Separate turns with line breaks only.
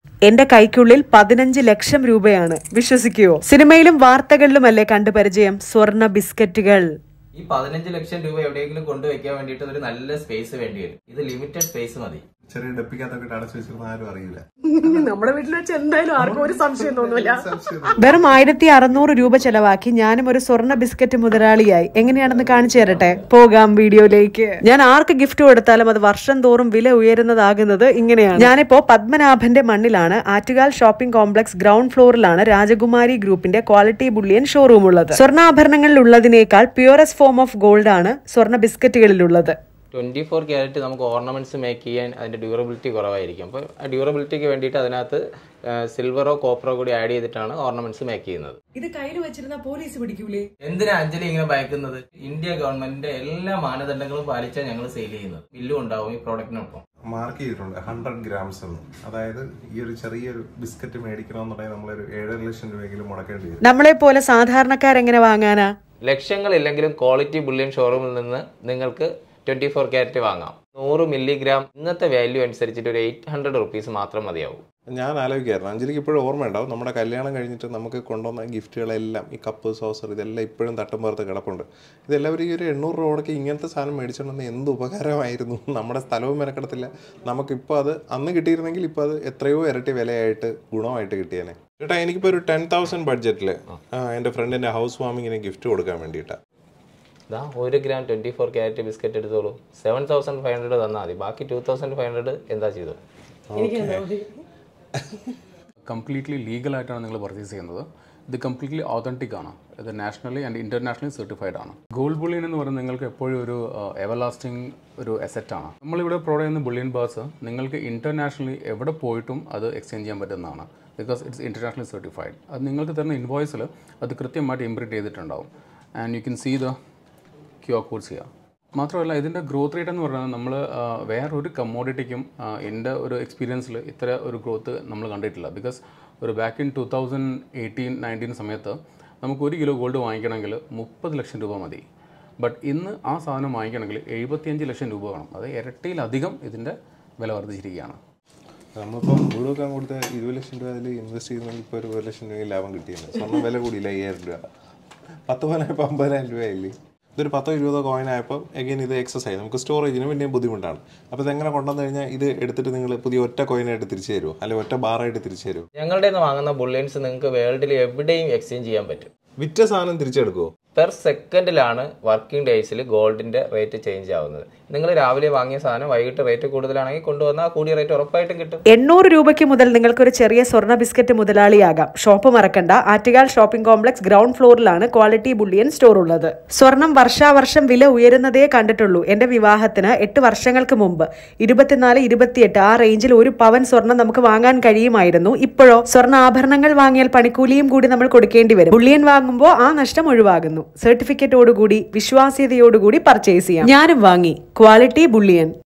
എന്റെ കൈക്കുള്ളിൽ പതിനഞ്ച് ലക്ഷം രൂപയാണ് വിശ്വസിക്കുവോ സിനിമയിലും വാർത്തകളിലുമല്ലേ കണ്ടു പരിചയം സ്വർണ്ണ ബിസ്ക്കറ്റുകൾ
ഈ പതിനഞ്ച് ലക്ഷം രൂപ എവിടെയെങ്കിലും കൊണ്ടുവയ്ക്കാൻ വേണ്ടിയിട്ട് ഒരു നല്ല സ്പേസ് വേണ്ടി വരും ഇത് ലിമിറ്റഡ് സ്പേസ് മതി
ചെറിയ ഡെപ്പിക്കകത്തൊക്കെ അടച്ചു വെച്ചിരുന്ന ആരും അറിയില്ല
നമ്മുടെ വീട്ടിൽ വെച്ച് എന്തായാലും ആർക്കും ഒരു സംശയം തോന്നില്ല വെറും ആയിരത്തി അറുന്നൂറ് രൂപ ചെലവാക്കി ഞാനും ഒരു സ്വർണ്ണ ബിസ്ക്കറ്റ് മുതലാളിയായി എങ്ങനെയാണെന്ന് കാണിച്ചു തരട്ടെ പോകാം വീഡിയോയിലേക്ക് ഞാൻ ആർക്ക് ഗിഫ്റ്റ് കൊടുത്താലും അത് വർഷം തോറും വില ഉയരുന്നതാകുന്നത് ഇങ്ങനെയാണ് ഞാനിപ്പോ പത്മനാഭന്റെ മണ്ണിലാണ് ആറ്റുകാൽ ഷോപ്പിംഗ് കോംപ്ലക്സ് ഗ്രൗണ്ട് ഫ്ലോറിലാണ് രാജകുമാരി ഗ്രൂപ്പിന്റെ ക്വാളിറ്റി ബുള്ളിയൻ ഷോറൂം ഉള്ളത് സ്വർണ്ണാഭരണങ്ങളിൽ ഉള്ളതിനേക്കാൾ പ്യുവറസ്റ്റ് ഫോം ഓഫ് ഗോൾഡ് ആണ് സ്വർണ്ണ ബിസ്ക്കറ്റുകളിലുള്ളത്
ട്വന്റി ഫോർ ക്യാരറ്റ് നമുക്ക് ഓർണമെന്റ്സ് മേക്ക് ചെയ്യാൻ അതിന്റെ ഡ്യൂറബിലിറ്റി കുറവായിരിക്കും അപ്പോൾ ആ ഡ്യൂറബിലിറ്റിക്ക് വേണ്ടിയിട്ട് അതിനകത്ത് സിൽവറോ കോപ്പറോ കൂടി ആഡ് ചെയ്തിട്ടാണ് ഓർണമെന്റ്സ് മേക്ക് ചെയ്യുന്നത്
ഇത് കയ്യിൽ വെച്ചിരുന്ന പോലീസ് പിടിക്കൂലേ
എന്തിനാ അഞ്ജലി ഇങ്ങനെ ഭയക്കുന്നത് ഇന്ത്യ ഗവൺമെന്റിന്റെ എല്ലാ മാനദണ്ഡങ്ങളും പാലിച്ചാണ് ഞങ്ങൾ സെയിൽ ചെയ്യുന്നത് ബില്ലും ഉണ്ടാവും ഈ പ്രോഡക്റ്റിനൊപ്പം
മാർക്ക് ചെയ്തിട്ടുണ്ട് ഹൺഡ്രഡ് ഗ്രാംസ് എന്ന് അതായത് ഈ ഒരു ചെറിയൊരു ബിസ്ക്കറ്റ് മേടിക്കണമെന്നുണ്ടെങ്കിൽ നമ്മളൊരു ഏഴര ലക്ഷം രൂപയെങ്കിലും മുടക്കേണ്ടി വരും
നമ്മളെ പോലെ സാധാരണക്കാരെങ്ങനെ വാങ്ങാനാ
ലക്ഷങ്ങളില്ലെങ്കിലും ക്വാളിറ്റി ബുള്ളിയൻ ഷോറൂമിൽ നിന്ന് നിങ്ങൾക്ക് ട്വന്റി ഫോർ ക്യാരറ്റ് വാങ്ങാം നൂറ് മില്ലിഗ്രാം ഇന്നത്തെ വാല്യൂ അനുസരിച്ചിട്ട് ഒരു എയ്റ്റ് ഹൺഡ്രഡ് റുപ്പീസ് മാത്രം മതിയാവും
ഞാൻ ആലോചിക്കായിരുന്നു അഞ്ജലിക്ക് ഇപ്പോഴും ഓർമ്മയുണ്ടാവും നമ്മുടെ കല്യാണം കഴിഞ്ഞിട്ട് നമുക്ക് കൊണ്ടുവന്ന ഗിഫ്റ്റുകളെല്ലാം ഈ കപ്പ് സോസർ ഇതെല്ലാം ഇപ്പോഴും തട്ടും പുറത്ത് കിടപ്പുണ്ട് ഇതെല്ലാവരും ഈ ഒരു എണ്ണൂറ് രൂപയ്ക്ക് ഇങ്ങനത്തെ സാധനം മേടിച്ചിട്ടുണ്ടെന്ന് എന്ത് ഉപകാരമായിരുന്നു നമ്മുടെ സ്ഥലവും മെനക്കെടത്തില്ല നമുക്കിപ്പോൾ അത് അന്ന് കിട്ടിയിരുന്നെങ്കിൽ ഇപ്പോൾ അത് എത്രയോ ഇരട്ടി വിലയായിട്ട് ഗുണമായിട്ട് കിട്ടിയേനെ ചേട്ടാ എനിക്കിപ്പോൾ ഒരു ടെൻ തൗസൻഡ് ബഡ്ജറ്റിൽ എൻ്റെ ഫ്രണ്ടിൻ്റെ ഹൗസ് വാമിങ്ങിന് ഗിഫ്റ്റ് കൊടുക്കാൻ വേണ്ടിയിട്ടാണ്
ഇതാ ഒരു gram twenty four carat biscuit എടുത്തോളൂ സെവൻ തൗസൻഡ് ഫൈവ് ഹൺഡ്രഡ് തന്നാൽ മതി ബാക്കി ടു തൗസൻഡ് ഫൈവ് ഹൺഡ്രഡ് എന്താ ചെയ്തു
കംപ്ലീറ്റ്ലി ലീഗലായിട്ടാണ് നിങ്ങൾ പർച്ചേസ് ചെയ്യുന്നത് ഇത് കംപ്ലീറ്റ്ലി ഓതൻറ്റിക് ആണ് ഇത് നാഷണലി ആൻഡ് ഇൻ്റർനാഷണലി സർട്ടിഫൈഡ് ആണ് ഗോൾഡ് ബുള്ളിയൻ എന്ന് പറയുന്നത് നിങ്ങൾക്ക് എപ്പോഴും ഒരു എവർലാസ്റ്റിംഗ് ഒരു ആണ് നമ്മളിവിടെ പ്രൊവൈഡ് ചെയ്യുന്ന ബുള്ളിയൻ ബാസ് നിങ്ങൾക്ക് ഇൻ്റർനാഷണലി എവിടെ പോയിട്ടും അത് എക്സ്ചേഞ്ച് ചെയ്യാൻ പറ്റുന്നതാണ് ബിക്കോസ് ഇറ്റ്സ് ഇൻ്റർനാഷണലി സർട്ടിഫൈഡ് അത് നിങ്ങൾക്ക് തരുന്ന ഇൻവോയ്സിൽ അത് കൃത്യമായിട്ട് ഇംപ്രിൻറ്റ് ചെയ്തിട്ടുണ്ടാവും and you can see the Q R codes ചെയ്യുക മാത്രമല്ല ഇതിൻ്റെ ഗ്രോത്ത് റേറ്റ് എന്ന് പറയുന്നത് നമ്മൾ വേറൊരു കമ്മോഡിറ്റിക്കും എൻ്റെ ഒരു എക്സ്പീരിയൻസിൽ ഇത്ര ഒരു ഗ്രോത്ത് നമ്മൾ കണ്ടിട്ടില്ല ബിക്കോസ് ഒരു back in two thousand eighteen nineteen സമയത്ത് നമുക്ക് ഒരു കിലോ ഗോൾഡ് വാങ്ങിക്കണമെങ്കിൽ മുപ്പത് ലക്ഷം രൂപ മതി ബട്ട് ഇന്ന് ആ സാധനം വാങ്ങിക്കണമെങ്കിൽ എഴുപത്തിയഞ്ച് ലക്ഷം രൂപ വേണം അത് ഇരട്ടിയിലധികം ഇതിൻ്റെ വില വർദ്ധിച്ചിരിക്കുകയാണ്
നമ്മളിപ്പം വീട് വെക്കാൻ കൊടുത്ത ഇരുപത് ലക്ഷം രൂപ അതിൽ ഇൻവെസ്റ്റ് ചെയ്യുന്നെങ്കിൽ ഇപ്പോൾ ഒരു ഒരു ലക്ഷം രൂപ ലാഭം കിട്ടിയിരുന്നു സ്വർണ്ണം വില കൂടിയില്ല അയ്യായിരം രൂപ പത്ത് പതിനായിരപ്പോൾ അമ്പതിനായിരം രൂപയായില്ലേ ഇതൊരു പത്തോ ഇരുപതോ കോയിൻ ആയപ്പോൾ എഗെയിൻ ഇത് എക്സസ് ആയി നമുക്ക് സ്റ്റോറേജിന് പിന്നെയും ബുദ്ധിമുട്ടാണ് അപ്പോൾ ഇതെങ്ങനെ കൊണ്ടുവന്നു കഴിഞ്ഞാൽ ഇത് എടുത്തിട്ട് നിങ്ങൾ പുതിയ ഒറ്റ കോയിനായിട്ട് തിരിച്ചു തരുമോ അല്ലെങ്കിൽ ഒറ്റ ബാറായിട്ട് തിരിച്ചു തരുമോ
ഞങ്ങളുടെ നിന്ന് വാങ്ങുന്ന ബുള്ളിയൻസ് നിങ്ങൾക്ക് വേൾഡിൽ എവിടെയും എക്സ്ചേഞ്ച് ചെയ്യാൻ പറ്റും
വിറ്റ സാധനം തിരിച്ചെടുക്കുമോ
പെർ സെക്കൻഡിലാണ് വർക്കിംഗ് ഡേയ്സിൽ ഗോൾഡിന്റെ റേറ്റ് ചേഞ്ച് ആവുന്നത് നിങ്ങൾ രാവിലെ വാങ്ങിയ സാധനം വൈകിട്ട് റേറ്റ് കൂടുതലാണെങ്കിൽ കൊണ്ടുവന്നാൽ കൂടിയ റേറ്റ് ഉറപ്പായിട്ടും കിട്ടും
എണ്ണൂറ് രൂപയ്ക്ക് മുതൽ നിങ്ങൾക്കൊരു ചെറിയ സ്വർണ്ണ ബിസ്ക്കറ്റ് മുതലാളിയാകാം ഷോപ്പ് മറക്കണ്ട ആറ്റുകാൽ ഷോപ്പിംഗ് കോംപ്ലക്സ് ഗ്രൗണ്ട് ഫ്ലോറിലാണ് ക്വാളിറ്റി ബുള്ളിയൻ സ്റ്റോർ ഉള്ളത് സ്വർണം വർഷാവർഷം വില ഉയരുന്നതേ കണ്ടിട്ടുള്ളൂ എന്റെ വിവാഹത്തിന് എട്ട് വർഷങ്ങൾക്ക് മുമ്പ് ഇരുപത്തിനാല് ഇരുപത്തിയെട്ട് ആ റേഞ്ചിൽ ഒരു പവൻ സ്വർണം നമുക്ക് വാങ്ങാൻ കഴിയുമായിരുന്നു ഇപ്പോഴോ സ്വർണ്ണ ആഭരണങ്ങൾ വാങ്ങിയാൽ പണിക്കൂലിയും കൂടി നമ്മൾ കൊടുക്കേണ്ടി വരും ബുള്ളിയൻ വാങ്ങുമ്പോൾ ആ നഷ്ടം ഒഴിവാകുന്നു സർട്ടിഫിക്കറ്റോടുകൂടി വിശ്വാസ്യതയോടുകൂടി പർച്ചേസ് ചെയ്യാം ഞാനും വാങ്ങി ക്വാളിറ്റി ബുള്ളിയൻ